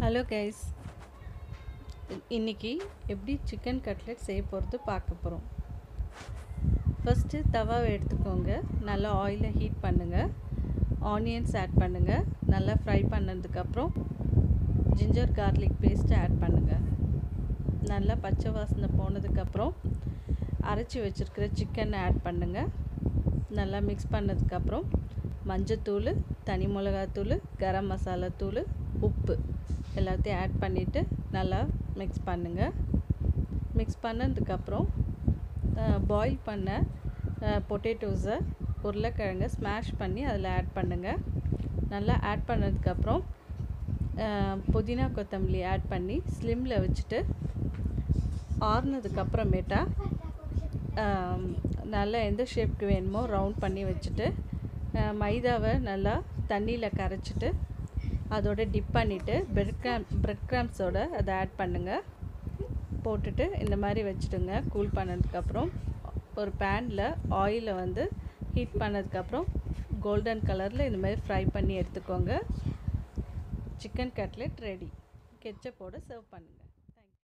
hello guys இன்னைக்கு எப்படி chicken cutlet செய்ய போகிறது பார்க்க போகிறோம் ஃபஸ்ட்டு தவாவை எடுத்துக்கோங்க நல்லா ஆயிலை ஹீட் பண்ணுங்கள் ஆனியன்ஸ் ஆட் பண்ணுங்கள் நல்லா ஃப்ரை பண்ணதுக்கப்புறம் ஜிஞ்சர் கார்லிக் பேஸ்ட்டு ஆட் பண்ணுங்கள் நல்லா பச்சை வாசனை போனதுக்கப்புறம் அரைச்சி வச்சுருக்கிற சிக்கனை ஆட் பண்ணுங்கள் நல்லா மிக்ஸ் பண்ணதுக்கப்புறம் மஞ்சத்தூள் தனி மிளகாத்தூள் கரம் மசாலா தூள் உப்பு எல்லாத்தையும் ஆட் பண்ணிவிட்டு நல்லா மிக்ஸ் பண்ணுங்கள் மிக்ஸ் பண்ணதுக்கப்புறம் பாயில் பண்ண பொட்டேட்டோஸை உருளைக்கிழங்கை ஸ்மாஷ் பண்ணி அதில் ஆட் பண்ணுங்கள் நல்லா ஆட் பண்ணதுக்கப்புறம் புதினா கொத்தமல்லி ஆட் பண்ணி ஸ்லிம்மில் வச்சுட்டு ஆறுனதுக்கப்புறமேட்டா நல்லா எந்த ஷேப்க்கு வேணுமோ ரவுண்ட் பண்ணி வச்சுட்டு மைதாவை நல்லா தண்ணியில் கரைச்சிட்டு அதோட டிப் பண்ணிவிட்டு பிரெட் கிராம் பிரெட் கிராம்ஸோட அதை ஆட் பண்ணுங்கள் போட்டுட்டு இந்த மாதிரி வச்சுடுங்க கூல் பண்ணதுக்கப்புறம் ஒரு பேனில் ஆயிலை வந்து ஹீட் பண்ணதுக்கப்புறம் கோல்டன் கலரில் இந்த மாதிரி ஃப்ரை பண்ணி எடுத்துக்கோங்க சிக்கன் கட்லெட் ரெடி கெச்சப்போடு சர்வ் பண்ணுங்கள்